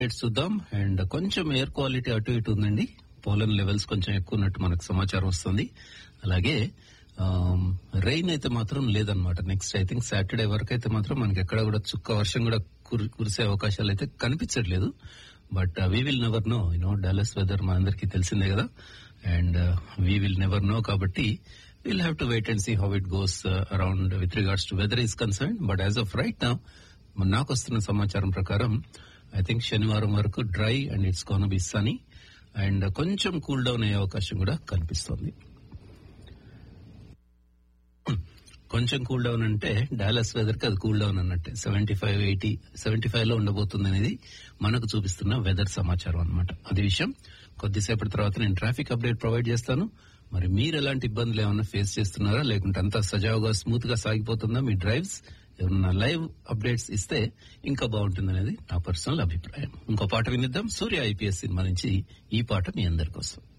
rates చూద్దాం and కొంచెం air quality అటు ఇటు ఉందండి పోలన్ లెవెల్స్ కొంచెం ఎక్కువ ఉన్నట్టు మనకు సమాచారం వస్తుంది అలాగే రెయిన్ అయితే మాత్రం లేదనమాట నెక్స్ట్ ఐ థింక్ సాటర్డే వరకు అయితే మాత్రం మనకి ఎక్కడ కూడా చుక్క వర్షం కూడా కురి- కురిసే అవకాశాలు అయితే కనిపించట్లేదు but we will never know you know Dallas weather మా అందరికీ తెలిసిందే కదా and we will never know కాబట్టి will have to wait and see how it goes around with regards to weather is concern but as of right నా నాకు వస్తున్న సమాచారం ప్రకారం ఐ థింక్ శనివారం వరకు dry and it's can be sunny and కొంచెం cool down అయ్యే అవకాశం కూడా కనిపిస్తోంది కొంచెం కూల్ డౌన్ అంటే డాలస్ వెదర్ కి అది కూల్ డౌన్ అన్నట్టే seventy five eighty seventy five లో ఉండబోతుంది అనేది మనకు చూపిస్తున్న వెదర్ సమాచారం అన్నమాట అది విషయం కొద్దిసేపటి తర్వాత నేను ట్రాఫిక్ అప్డేట్ ప్రొవైడ్ చేస్తాను మరి మీరు ఎలాంటి ఇబ్బందులు ఏమైనా ఫేస్ చేస్తున్నారా లేకుంటే అంతా సజావుగా స్మూత్ గా సాగిపోతుందా మీ డ్రైవ్స్ ఏమన్నా లైవ్ అప్డేట్స్ ఇస్తే ఇంకా బాగుంటుంది అనేది నా పర్సనల్ అభిప్రాయం ఇంకో పాట వినిద్దాం సూర్య ఐపీఎస్ సినిమా నుంచి ఈ పాట మీ అందరి కోసం